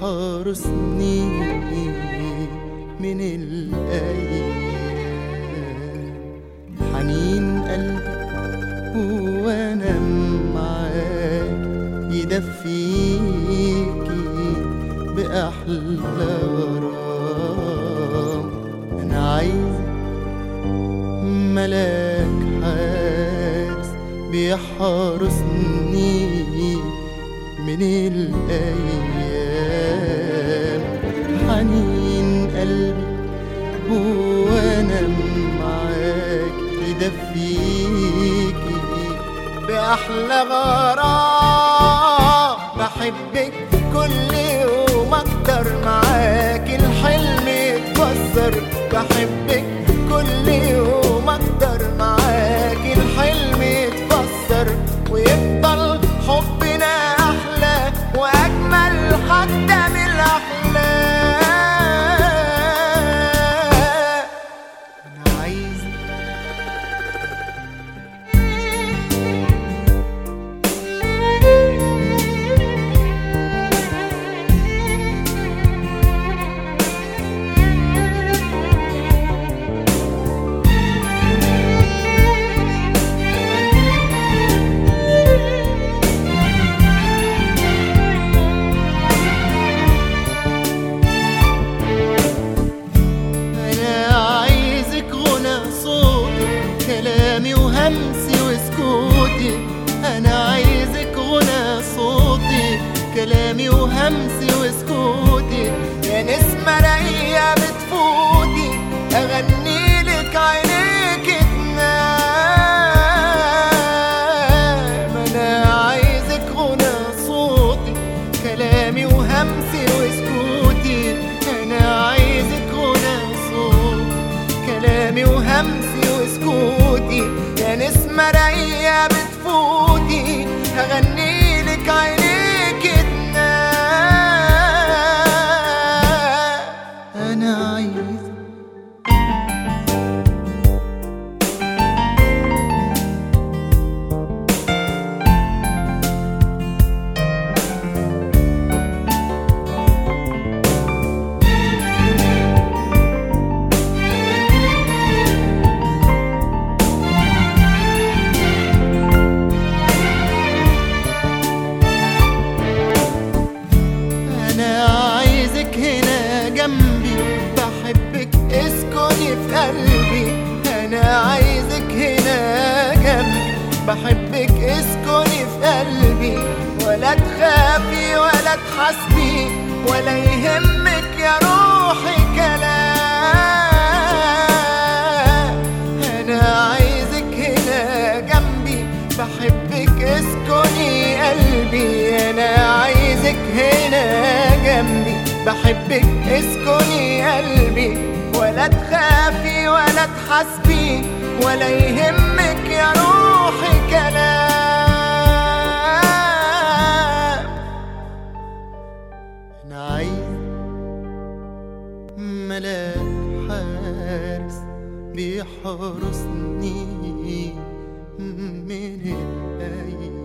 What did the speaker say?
بيحرسني من الأيام حنين قلبي وأنا معاك يدفيكي بأحلى غرام أنا عايز ملاك حارس بيحرسني من الأيام حنين قلبي وانا معاك يدفيكي بأحلى غرام بحبك كل يوم أكتر معاك الحلم يتكسر بحبك كل يوم أكتر معاك الحلم يتفسر ويفضل حبنا أحلى وأجمل حتى من الأحلام أنا عايز أنا عايزك غنى صوتي كلامي وهمسي وسكوتي أنا عايزك غنى صوتي كلامي وهمسي وسكوتي يا نسمة راقية بتفوتي أغني لك عينيك تنام أنا عايزك غنى صوتي كلامي وهمسي وسكوتي أنا عايزك غنى صوت كلامي وهمسي وسكوتي يا نسمة راقية بتفوتي هغني لك عينيك تنام أنا عايز أنا عايزك هنا جنبي بحبك اسكني في قلبي أنا عايزك هنا جنبي بحبك اسكني في قلبي ولا تخافي ولا تحسبي ولا يهمك يا روحي كلام أنا عايزك هنا جنبي بحبك اسكني قلبي أنا عايزك هنا جنبي بحبك اسكني قلبي ولا تخافي ولا تحسبي ولا يهمك يا روحي كلام أنا عايز ملاك حارس بيحرسني من الأيام